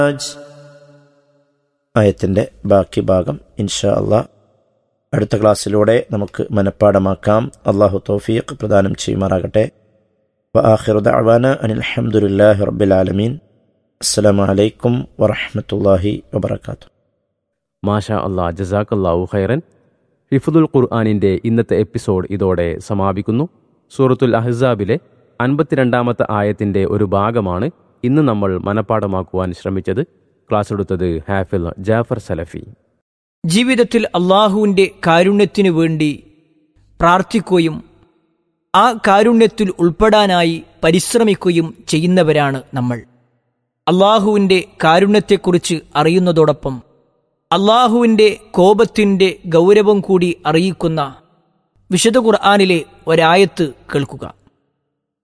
ആയത്തിൻ്റെ ബാക്കി ഭാഗം ഇൻഷാ അള്ളാഹ് അടുത്ത ക്ലാസ്സിലൂടെ നമുക്ക് മനഃപ്പാടമാക്കാം അള്ളാഹു തൗഫീഖ് പ്രദാനം ചെയ്യുമാറാകട്ടെ وآخر دعوانا أن الحمد لله رب العالمين السلام عليكم ورحمة الله وبركاته മാഷാ അള്ളാ ജസാക്കല്ലാഹു ഖൈറൻ ഹിഫുദുൽ ഖുർആാനിൻ്റെ ഇന്നത്തെ എപ്പിസോഡ് ഇതോടെ സമാപിക്കുന്നു സൂറത്തുൽ അഹ്സാബിലെ അൻപത്തിരണ്ടാമത്തെ ആയത്തിൻ്റെ ഒരു ഭാഗമാണ് ഇന്ന് നമ്മൾ മനഃപ്പാടമാക്കുവാൻ ശ്രമിച്ചത് ക്ലാസ് എടുത്തത് ഹാഫിൽ ജാഫർ സലഫി ജീവിതത്തിൽ അള്ളാഹുവിൻ്റെ കാരുണ്യത്തിനു വേണ്ടി പ്രാർത്ഥിക്കുകയും ആ കാരുണ്യത്തിൽ ഉൾപ്പെടാനായി പരിശ്രമിക്കുകയും ചെയ്യുന്നവരാണ് നമ്മൾ അള്ളാഹുവിൻ്റെ കാരുണ്യത്തെക്കുറിച്ച് അറിയുന്നതോടൊപ്പം അള്ളാഹുവിൻ്റെ കോപത്തിൻ്റെ ഗൗരവം കൂടി അറിയിക്കുന്ന വിശുദ്ധ ഖുർആാനിലെ ഒരായത്ത് കേൾക്കുക